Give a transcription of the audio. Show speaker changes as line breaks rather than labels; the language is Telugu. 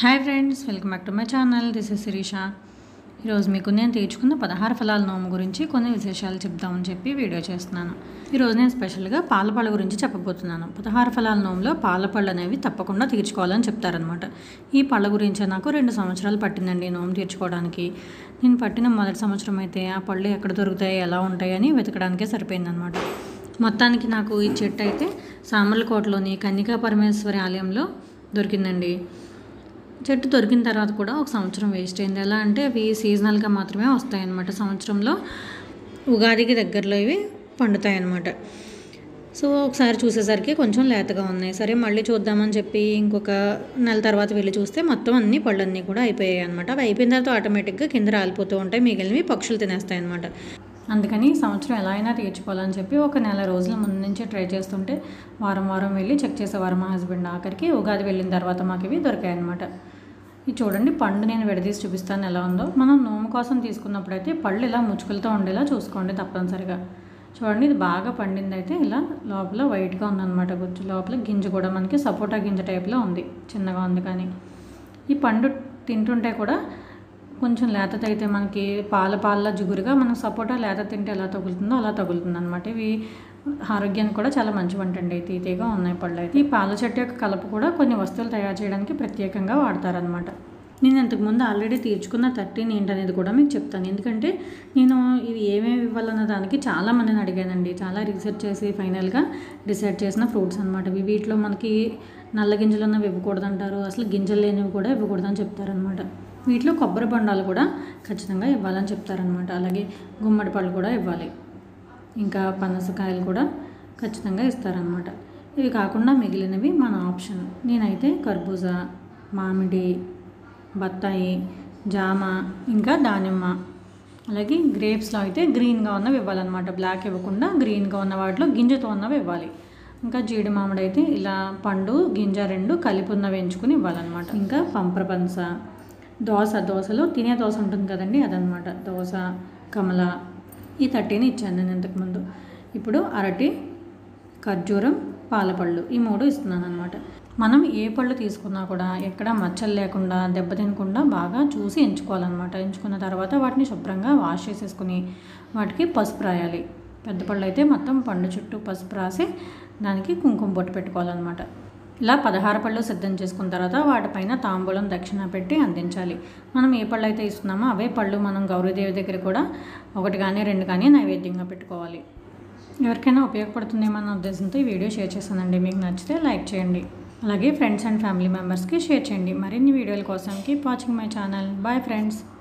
hi friends welcome back to my channel this is Sirisha ఈరోజు మీకు నేను తీర్చుకున్న పదహారు ఫలాల నోము గురించి కొన్ని విశేషాలు చెప్దామని చెప్పి వీడియో చేస్తున్నాను ఈరోజు నేను స్పెషల్గా పాలపళ్ళ గురించి చెప్పబోతున్నాను పదహారు ఫలాల నోములో పాలపళ్ళు అనేవి తప్పకుండా తీర్చుకోవాలని చెప్తారనమాట ఈ పళ్ళ గురించి నాకు రెండు సంవత్సరాలు పట్టిందండి ఈ నోము తీర్చుకోవడానికి నేను పట్టిన మొదటి సంవత్సరం అయితే ఆ పళ్ళు ఎక్కడ దొరుకుతాయి ఎలా ఉంటాయి అని వెతకడానికే సరిపోయిందనమాట మొత్తానికి నాకు ఈ చెట్టు అయితే సామర్లకోటలోని కన్నికా పరమేశ్వరి ఆలయంలో దొరికిందండి చెట్టు దొరికిన తర్వాత కూడా ఒక సంవత్సరం వేస్ట్ అయింది ఎలా అంటే అవి సీజనల్గా మాత్రమే వస్తాయి అన్నమాట సంవత్సరంలో ఉగాదికి దగ్గరలో ఇవి పండుతాయి అన్నమాట సో ఒకసారి చూసేసరికి కొంచెం లేతగా ఉన్నాయి సరే మళ్ళీ చూద్దామని చెప్పి ఇంకొక నెల తర్వాత వెళ్ళి చూస్తే మొత్తం అన్ని పళ్ళన్నీ కూడా అయిపోయాయి అనమాట అవి అయిపోయిన తర్వాత ఆటోమేటిక్గా కింద రాలిపోతూ ఉంటాయి మిగిలినవి పక్షులు తినేస్తాయి అనమాట అందుకని ఈ సంవత్సరం ఎలా అయినా తీర్చుకోవాలని చెప్పి ఒక నెల రోజుల ముందు నుంచి ట్రై చేస్తుంటే వారం వారం వెళ్ళి చెక్ చేసేవారు మా హస్బెండ్ ఆఖరికి ఉగాది వెళ్ళిన తర్వాత మాకు ఇవి దొరికాయి అనమాట ఇది చూడండి పండు నేను విడదీసి చూపిస్తాను ఎలా ఉందో మనం నోము కోసం తీసుకున్నప్పుడైతే పళ్ళు ఇలా ముచ్చుకలతో ఉండేలా చూసుకోండి తప్పనిసరిగా చూడండి ఇది బాగా పండింది అయితే ఇలా లోపల వైట్గా ఉందన్నమాట గుజ్జు లోపల గింజ కూడా మనకి సపోటా గింజ టైప్లో ఉంది చిన్నగా ఉంది కానీ ఈ పండు తింటుంటే కూడా కొంచెం లేతత అయితే మనకి పాల పాల జిగురుగా మనం సపోటా లేత తింటే ఎలా తగులుతుందో అలా తగులుతుంది అనమాట ఇవి ఆరోగ్యానికి కూడా చాలా మంచివంటండి తీతీగా ఉన్నాయి పళ్ళు అయితే ఈ పాల చెట్టు యొక్క కలప కూడా కొన్ని వస్తువులు తయారు చేయడానికి ప్రత్యేకంగా వాడతారనమాట నేను ఇంతకుముందు ఆల్రెడీ తీర్చుకున్న థర్టీన్ ఏంటనేది కూడా మీకు చెప్తాను ఎందుకంటే నేను ఇవి ఏమేమి ఇవ్వాలన్న దానికి చాలా మందిని అడిగానండి చాలా రీసెర్చ్ చేసి ఫైనల్గా డిసైడ్ చేసిన ఫ్రూట్స్ అనమాట ఇవి వీటిలో మనకి నల్ల గింజలు ఉన్నవి ఇవ్వకూడదు అంటారు అసలు గింజలు లేనివి కూడా ఇవ్వకూడదని చెప్తారనమాట వీటిలో కొబ్బరి బొండాలు కూడా ఖచ్చితంగా ఇవ్వాలని చెప్తారనమాట అలాగే గుమ్మడి పళ్ళు కూడా ఇవ్వాలి ఇంకా పనసకాయలు కూడా ఖచ్చితంగా ఇస్తారనమాట ఇవి కాకుండా మిగిలినవి మన ఆప్షన్ నేనైతే కర్బూజా మామిడి బత్తాయి జామ ఇంకా దానిమ్మ అలాగే గ్రేప్స్లో అయితే గ్రీన్గా ఉన్నవి ఇవ్వాలన్నమాట బ్లాక్ ఇవ్వకుండా గ్రీన్గా ఉన్న వాటిలో గింజతో ఉన్నవి ఇవ్వాలి ఇంకా జీడి మామిడి అయితే ఇలా పండు గింజ రెండు కలిపి ఉన్నవి ఎంచుకుని ఇవ్వాలన్నమాట ఇంకా పంపర పనస దోశ దోశలో తినే దోశ ఉంటుంది కదండి అదనమాట దోశ కమల ఈ థర్టీని ఇచ్చాను నేను ఇంతకుముందు ఇప్పుడు అరటి ఖర్జూరం పాలపళ్ళు ఈ మూడు ఇస్తున్నాను అనమాట మనం ఏ పళ్ళు తీసుకున్నా కూడా ఎక్కడ మచ్చలు లేకుండా దెబ్బ తినకుండా బాగా చూసి ఎంచుకోవాలన్నమాట ఎంచుకున్న తర్వాత వాటిని శుభ్రంగా వాష్ చేసేసుకుని వాటికి పసుపు రాయాలి పెద్ద పళ్ళు అయితే మొత్తం పండు చుట్టూ పసుపు రాసి దానికి కుంకుమ బొట్టు పెట్టుకోవాలన్నమాట ఇలా పదహారు పళ్ళు సిద్ధం చేసుకున్న తర్వాత వాటిపైన తాంబూలం దక్షిణ పెట్టి అందించాలి మనం ఏ పళ్ళు అయితే ఇస్తున్నామో అవే పళ్ళు మనం గౌరీదేవి దగ్గర కూడా ఒకటి కానీ రెండు కానీ నైవేద్యంగా పెట్టుకోవాలి ఎవరికైనా ఉపయోగపడుతుందేమన్న ఉద్దేశంతో ఈ వీడియో షేర్ చేశానండి మీకు నచ్చితే లైక్ చేయండి అలాగే ఫ్రెండ్స్ అండ్ ఫ్యామిలీ మెంబర్స్కి షేర్ చేయండి మరిన్ని వీడియోల కోసం keep watching my channel bye friends